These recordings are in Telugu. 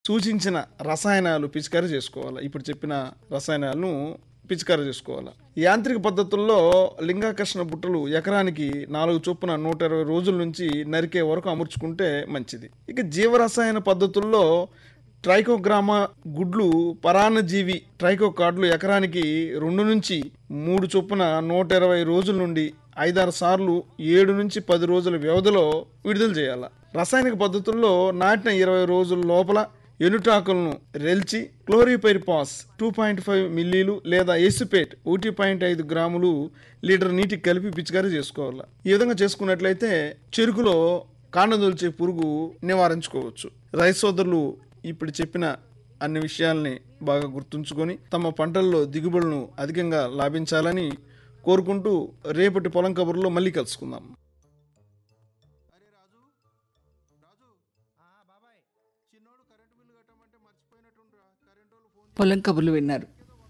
సూచించిన రసాయనాలు పిచికారీ చేసుకోవాలి ఇప్పుడు చెప్పిన రసాయనాలను పిచికారీ చేసుకోవాలి యాంత్రిక పద్ధతుల్లో లింగాకర్షణ బుట్టలు ఎకరానికి నాలుగు చొప్పున నూట ఇరవై రోజుల నుంచి నరికే వరకు అమర్చుకుంటే మంచిది ఇక జీవరసాయన పద్ధతుల్లో ట్రైకోగ్రామా గుడ్లు పరాన్నజీవి ట్రైకో కార్డులు ఎకరానికి రెండు నుంచి మూడు చొప్పున నూట ఇరవై రోజుల నుండి ఐదారు సార్లు ఏడు నుంచి పది రోజుల వ్యవధిలో విడుదల చేయాలి రసాయనిక పద్ధతుల్లో నాటిన ఇరవై రోజుల లోపల ఎనుటాకులను రెల్చి క్లోరిపైరిపాస్ టూ పాయింట్ ఫైవ్ మిల్లీలు లేదా ఎసిపేట్ ఒకటి పాయింట్ ఐదు గ్రాములు లీటర్ నీటికి కలిపి పిచికారీ చేసుకోవాలి ఈ విధంగా చేసుకున్నట్లయితే చెరుకులో కాండదొల్చే పురుగు నివారించుకోవచ్చు రైతు సోదరులు ఇప్పుడు చెప్పిన అన్ని విషయాల్ని బాగా గుర్తుంచుకొని తమ పంటల్లో దిగుబడులను అధికంగా లాభించాలని కోరుకుంటూ రేపటి పొలం కబుర్లో మళ్ళీ కలుసుకుందాం పొలం కబుర్లు విన్నారు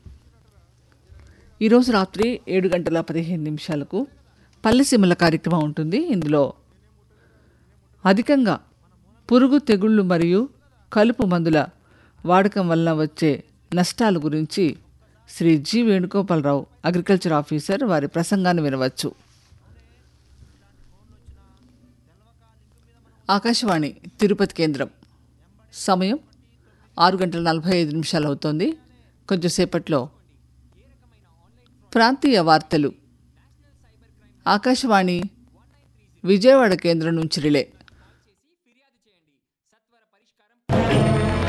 ఈరోజు రాత్రి ఏడు గంటల పదిహేను నిమిషాలకు పల్లెసీమల కార్యక్రమం ఉంటుంది ఇందులో అధికంగా పురుగు తెగుళ్ళు మరియు కలుపు మందుల వాడకం వలన వచ్చే నష్టాల గురించి Shri G Venugopalarao agriculture officer వారి ప్రసంగాన్ని వినవచ్చు ఆకాశవాణి తిరుపతి కేంద్రం సమయం ఆరు గంటల నలభై ఐదు నిమిషాలు అవుతోంది కొంచెంసేపట్లో ప్రాంతీయ వార్తలు ఆకాశవాణి విజయవాడ కేంద్రం నుంచి రిలే